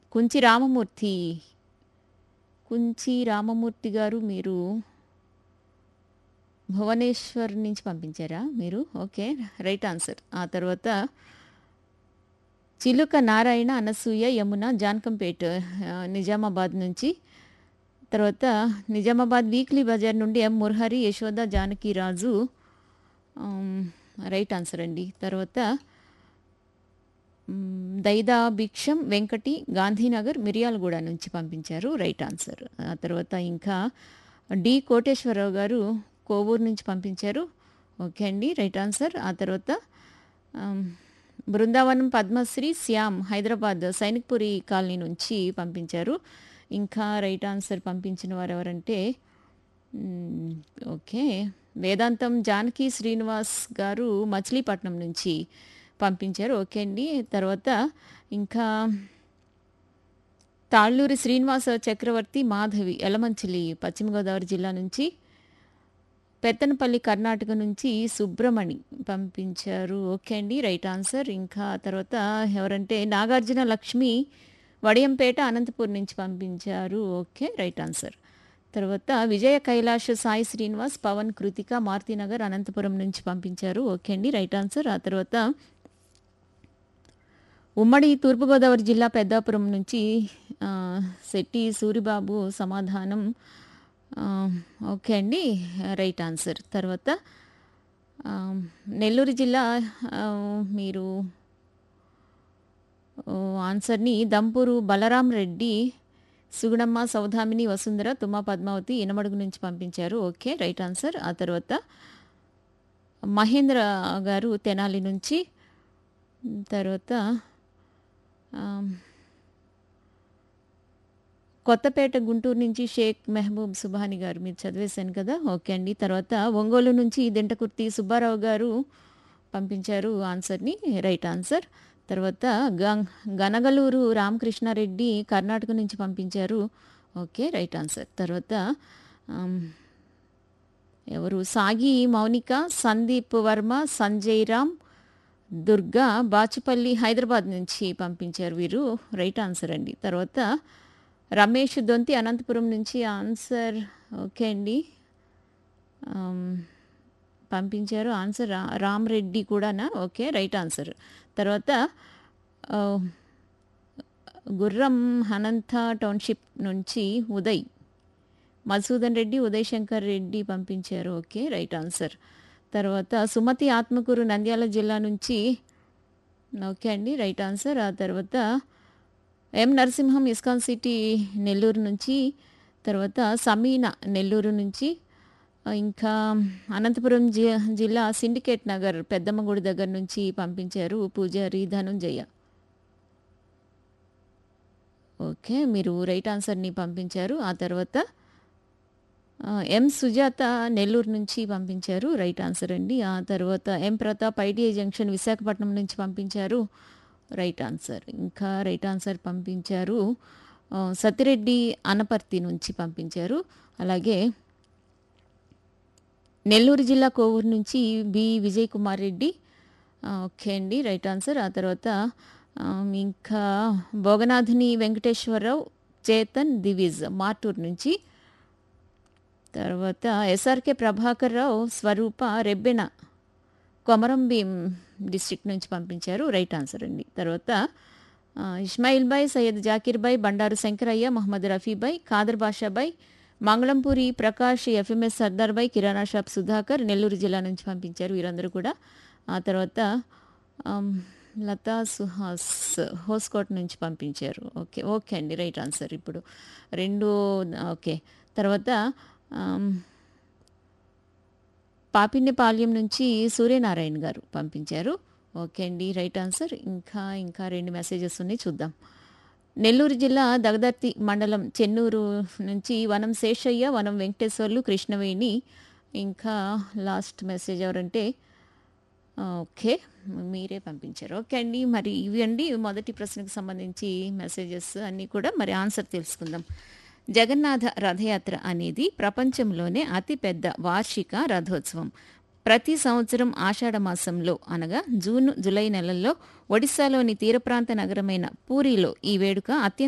కుంచి రామమూర్తి కుంచి రామమూర్తి గారు మీరు భువనేశ్వర్ నుంచి పంపించారా మీరు ఓకే రైట్ ఆన్సర్ ఆ తర్వాత చిలుక నారాయణ అనసూయ యమున జాన్కంపేట్ ఆ, నిజామాబాద్ నుంచి తర్వాత నిజామాబాద్ వీక్లీ బజార్ నుండి M Murahari Yashoda Janaki Raju um, right answer అండి తర్వాత మ్, దైదా భిక్షం వెంకటి గాంధీనగర్ మిర్యాలగూడ నుంచి పంపించారు రైట్ ఆన్సర్ ఆ తర్వాత ఇంకా డి కోటేశ్వరరావు గారు కోవూరు నుంచి పంపించారు ఓకే అండి రైట్ ఆన్సర్ ఆ తర్వాత ఆమ్, బృందావనం పద్మశ్రీ శ్యామ్ హైదరాబాద్ సైనిక్పురి కాలనీ నుంచి పంపించారు ఇంకా రైట్ ఆన్సర్ పంపించిన వారు ఎవరంటే మ్, ఓకే వేదాంతం జానకి శ్రీనివాస్ గారు మచిలీపట్నం నుంచి పంపించారు ఓకే అండి తర్వాత ఇంకా తాళ్ళూరి శ్రీనివాస చక్రవర్తి మాధవి ఎలమంచిలి పశ్చిమ గోదావరి జిల్లా నుంచి పెత్తనపల్లి కర్ణాటక నుంచి సుబ్రమణి పంపించారు ఓకే అండి రైట్ ఆన్సర్ ఇంకా తర్వాత ఎవరంటే నాగార్జున లక్ష్మి వడియంపేట అనంతపూర్ నుంచి పంపించారు ఓకే రైట్ ఆన్సర్ తర్వాత విజయ కైలాష్ సాయి శ్రీనివాస్ పవన్ కృతిక మారుతినగర్ అనంతపురం నుంచి పంపించారు ఓకే అండి రైట్ ఆన్సర్ ఆ తర్వాత ఉమ్మడి తూర్పుగోదావరి జిల్లా పెద్దాపురం నుంచి ఆ, శెట్టి సూరిబాబు సమాధానం ఆ, ఓకే అండి రైట్ ఆన్సర్ తర్వాత ఆ, నెల్లూరు జిల్లా ఆ, మీరు ఓ, ఆన్సర్ని దంపూరు బలరాం రెడ్డి సుగుణమ్మ సౌధామిని వసుంధర తుమ్మ పద్మావతి ఇనమడుగు నుంచి పంపించారు ఓకే రైట్ ఆన్సర్ ఆ తర్వాత మహేంద్ర గారు తెనాలి నుంచి తర్వాత ఆమ్, కొత్తపేట గుంటూరు నుంచి షేక్ మెహబూబ్ సుబాని గారు మీరు చదివేశాను కదా ఓకే అండి తర్వాత ఒంగోలు నుంచి దింటకుర్తి సుబ్బారావు గారు పంపించారు ఆన్సర్ని రైట్ ఆన్సర్ తర్వాత గం గనగలూరు రామకృష్ణారెడ్డి కర్ణాటక నుంచి పంపించారు ఓకే రైట్ ఆన్సర్ తర్వాత ఆమ్, ఎవరు సాగి మౌనిక సందీప్ వర్మ సంజయ్ రామ్ దుర్గా బాచుపల్లి హైదరాబాద్ నుంచి పంపించారు వీరు రైట్ ఆన్సర్ అండి తర్వాత రమేష్ దొంతి అనంతపురం నుంచి ఆన్సర్ ఓకే అండి ఆమ్, పంపించారు ఆన్సర్ రా రామ్ రెడ్డి కూడానా ఓకే రైట్ ఆన్సర్ తర్వాత ఆ, గుర్రం హనంత టౌన్షిప్ నుంచి ఉదయ్ మధుసూదన్ రెడ్డి ఉదయ్ శంకర్ రెడ్డి పంపించారు ఓకే రైట్ ఆన్సర్ తర్వాత సుమతి ఆత్మకూరు నంద్యాల జిల్లా నుంచి ఓకే అండి రైట్ ఆన్సర్ ఆ తర్వాత M Narasimham ISKCON city Nellore నుంచి తర్వాత సమీనా నెల్లూరు నుంచి ఆ, ఇంకా అనంతపురం జి జిల్లా సిండికేట్ నగర్ పెద్దమ్మగుడి దగ్గర నుంచి పంపించారు పూజారి ధనుంజయ ఓకే మీరు రైట్ ఆన్సర్ని పంపించారు ఆ తర్వాత ఆ, ఎం సుజాత నెల్లూరు నుంచి పంపించారు రైట్ ఆన్సర్ అండి ఆ తర్వాత M Pratap ITI junction Visakhapatnam నుంచి పంపించారు రైట్ ఆన్సర్ ఇంకా రైట్ ఆన్సర్ పంపించారు ఆ, సతిరెడ్డి అనపర్తి నుంచి పంపించారు అలాగే నెల్లూరు జిల్లా కోవూరు నుంచి బి విజయ్ కుమార్ రెడ్డి ఆ, ఓకే అండి రైట్ ఆన్సర్ ఆ తర్వాత ఆ, ఇంకా భోగనాథుని వెంకటేశ్వరరావు చేతన్ దివిజ్ మార్టూర్ నుంచి తర్వాత ఎస్ఆర్కే ప్రభాకర్ రావు స్వరూప రెబ్బెన కొమరంభీం డిస్ట్రిక్ట్ నుంచి పంపించారు రైట్ ఆన్సర్ అండి తర్వాత ఆ, ఇస్మాయిల్ బాయ్ సయ్యద్ జాకీర్ బాయ్ బండారు శంకరయ్య మహమ్మద్ రఫీ బాయ్ ఖాదర్ బాషా బాయ్ మంగళంపూరి ప్రకాష్ ఎఫ్ఎంఎస్ సర్దార్ బాయ్ కిరాణా షాప్ సుధాకర్ నెల్లూరు జిల్లా నుంచి పంపించారు వీరందరూ కూడా ఆ తర్వాత ఆమ్, లతా సుహాస్ హోస్కోట్ నుంచి పంపించారు ఓకే ఓకే అండి రైట్ ఆన్సర్ ఇప్పుడు రెండు ఓకే తర్వాత ఆమ్, పాపిన్యపాల్యం నుంచి సూర్యనారాయణ గారు పంపించారు ఓకే అండి రైట్ ఆన్సర్ ఇంకా ఇంకా రెండు మెసేజెస్ ఉన్నాయి చూద్దాం నెల్లూరు జిల్లా దగదర్తి మండలం చెన్నూరు నుంచి వనం శేషయ్య వనం వెంకటేశ్వర్లు కృష్ణవేణి ఇంకా లాస్ట్ మెసేజ్ ఎవరంటే ఓకే మీరే పంపించారు ఓకే అండి మరి ఇవి అండి మొదటి ప్రశ్నకు సంబంధించి మెసేజెస్ అన్నీ కూడా మరి ఆన్సర్ తెలుసుకుందాం జగన్నాథ రథయాత్ర అనేది ప్రపంచంలోనే అతిపెద్ద వార్షిక రథోత్సవం ప్రతి సంవత్సరం ఆషాఢ మాసంలో అనగా జూన్ జూలై నెలల్లో ఒడిశాలోని తీర ప్రాంత నగరమైన పూరిలో ఈ వేడుక అత్యంత